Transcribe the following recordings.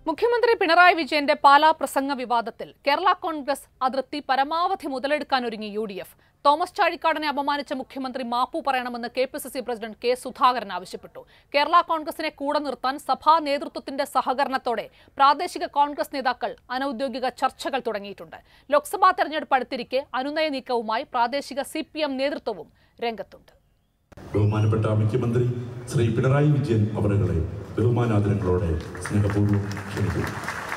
മുഖ്യമന്ത്രി പിണറായി വിജയന്റെ പാലാ പ്രസംഗ വിവാദത്തിൽ കേരള കോൺഗ്രസ് അതിർത്തി പരമാവധി മുതലെടുക്കാനൊരുങ്ങി യു ഡി എഫ് തോമസ് ചാഴിക്കാടനെ അപമാനിച്ച മുഖ്യമന്ത്രി മാപ്പു പറയണമെന്ന് K P C C president K Sudhakaran ആവശ്യപ്പെട്ടു കേരള കോൺഗ്രസിനെ കൂടെ നിർത്താൻ സഭാ നേതൃത്വത്തിന്റെ സഹകരണത്തോടെ പ്രാദേശിക കോൺഗ്രസ് നേതാക്കൾ അനൌദ്യോഗിക ചർച്ചകൾ തുടങ്ങിയിട്ടുണ്ട് ലോക്സഭാ തെരഞ്ഞെടുപ്പ് അടുത്തിരിക്കെ അനുനയ നീക്കവുമായി പ്രാദേശിക സി നേതൃത്വവും രംഗത്തുണ്ട് ബഹുമാനപ്പെട്ട മുഖ്യമന്ത്രി ശ്രീ പിണറായി വിജയൻ അവരുകളെ ബഹുമാനാദരങ്ങളോടെ സ്നേഹപൂർവ്വം ക്ഷണിക്കുന്നു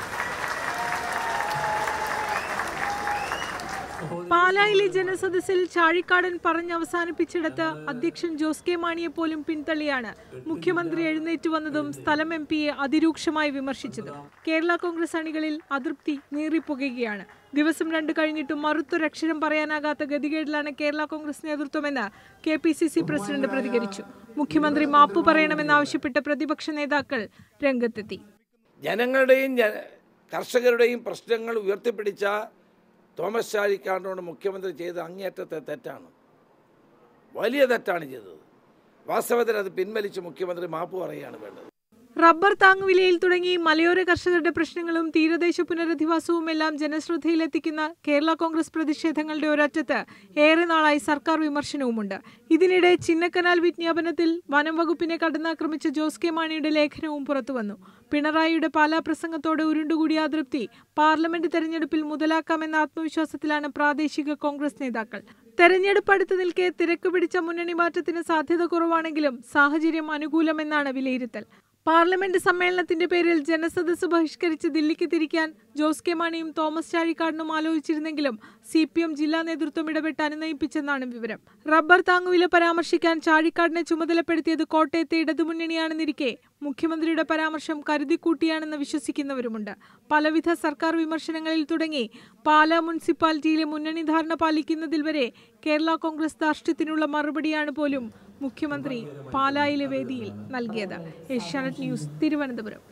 പാലായിലെ ജനസദസ്സിൽ ചാഴിക്കാടൻ പറഞ്ഞ് അവസാനിപ്പിച്ചിടത്ത് അധ്യക്ഷൻ ജോസ് കെ മാണിയെ പോലും പിന്തള്ളിയാണ് മുഖ്യമന്ത്രി എഴുന്നേറ്റ് വന്നതും സ്ഥലം എം പിയെ അതിരൂക്ഷമായി വിമർശിച്ചതും കേരള കോൺഗ്രസ് അണികളിൽ അതൃപ്തി നീറിപ്പുകയാണ് ദിവസം രണ്ട് കഴിഞ്ഞിട്ടും മറുത്തൊരക്ഷരം പറയാനാകാത്ത ഗതികേടിലാണ് കേരള കോൺഗ്രസ് നേതൃത്വമെന്ന് K P C C president പ്രതികരിച്ചു മുഖ്യമന്ത്രി മാപ്പ് പറയണമെന്നാവശ്യപ്പെട്ട് പ്രതിപക്ഷ നേതാക്കൾ രംഗത്തെത്തി ജനങ്ങളുടെയും ജന- കർഷകരുടെയും പ്രശ്നങ്ങൾ ഉയർത്തിപ്പിടിച്ച തോമസ് ചാഴിക്കാടിനോട് മുഖ്യമന്ത്രി ചെയ്ത അങ്ങേയറ്റത്തെ തെറ്റാണ് വലിയ തെറ്റാണ് ചെയ്തത് വാസ്തവത്തിൽ അത് പിൻവലിച്ച് മുഖ്യമന്ത്രി മാപ്പ് പറയുകയാണ് വേണ്ടത് റബ്ബർ താങ്ങുവിലയിൽ തുടങ്ങി മലയോര കർഷകരുടെ പ്രശ്നങ്ങളും തീരദേശ പുനരധിവാസവും എല്ലാം ജനശ്രദ്ധയിലെത്തിക്കുന്ന കേരള കോൺഗ്രസ് പ്രതിഷേധങ്ങളുടെ ഒരറ്റത്ത് ഏറെ നാളായി സർക്കാർ വിമർശനവുമുണ്ട് ഇതിനിടെ ചിന്നക്കനാൽ വിജ്ഞാപനത്തിൽ വനം വകുപ്പിനെ കടന്നാക്രമിച്ച ജോസ് കെ മാണിയുടെ ലേഖനവും പുറത്തുവന്നു പിണറായിയുടെ പാലാ പ്രസംഗത്തോടെ ഉരുണ്ടുകൂടിയ അതൃപ്തി പാർലമെന്റ് തെരഞ്ഞെടുപ്പിൽ മുതലാക്കാമെന്ന ആത്മവിശ്വാസത്തിലാണ് പ്രാദേശിക കോൺഗ്രസ് നേതാക്കൾ തെരഞ്ഞെടുപ്പ് അടുത്ത് നിൽക്കെ തിരക്ക് പിടിച്ച മുന്നണി മാറ്റത്തിന് സാധ്യത കുറവാണെങ്കിലും സാഹചര്യം അനുകൂലമെന്നാണ് വിലയിരുത്തൽ പാർലമെന്റ് സമ്മേളനത്തിന്റെ പേരിൽ ജനസദസ് ബഹിഷ്കരിച്ച് ദില്ലിക്ക് തിരിക്കാൻ ജോസ് കെ മാണിയും തോമസ് ചാഴിക്കാടനും ആലോചിച്ചിരുന്നെങ്കിലും സി പി എം ജില്ലാ നേതൃത്വം ഇടപെട്ട് അനുനയിപ്പിച്ചെന്നാണ് വിവരം റബ്ബർ താങ്ങുവില പരാമർശിക്കാൻ ചാഴിക്കാടിനെ ചുമതലപ്പെടുത്തിയത് കോട്ടയത്തെ ഇടതുമുന്നണിയാണെന്നിരിക്കെ മുഖ്യമന്ത്രിയുടെ പരാമർശം കരുതിക്കൂട്ടിയാണെന്ന് വിശ്വസിക്കുന്നവരുമുണ്ട് പലവിധ സർക്കാർ വിമർശനങ്ങളിൽ തുടങ്ങി പാലാ മുനിസിപ്പാലിറ്റിയിലെ മുന്നണി ധാരണ പാലിക്കുന്നതിൽ വരെ കേരള കോൺഗ്രസ് ധാർഷ്ട്യത്തിനുള്ള മറുപടിയാണ് പോലും മുഖ്യമന്ത്രി പാലായിലെ വേദിയിൽ നൽകിയത് ഏഷ്യാനെറ്റ് ന്യൂസ് തിരുവനന്തപുരം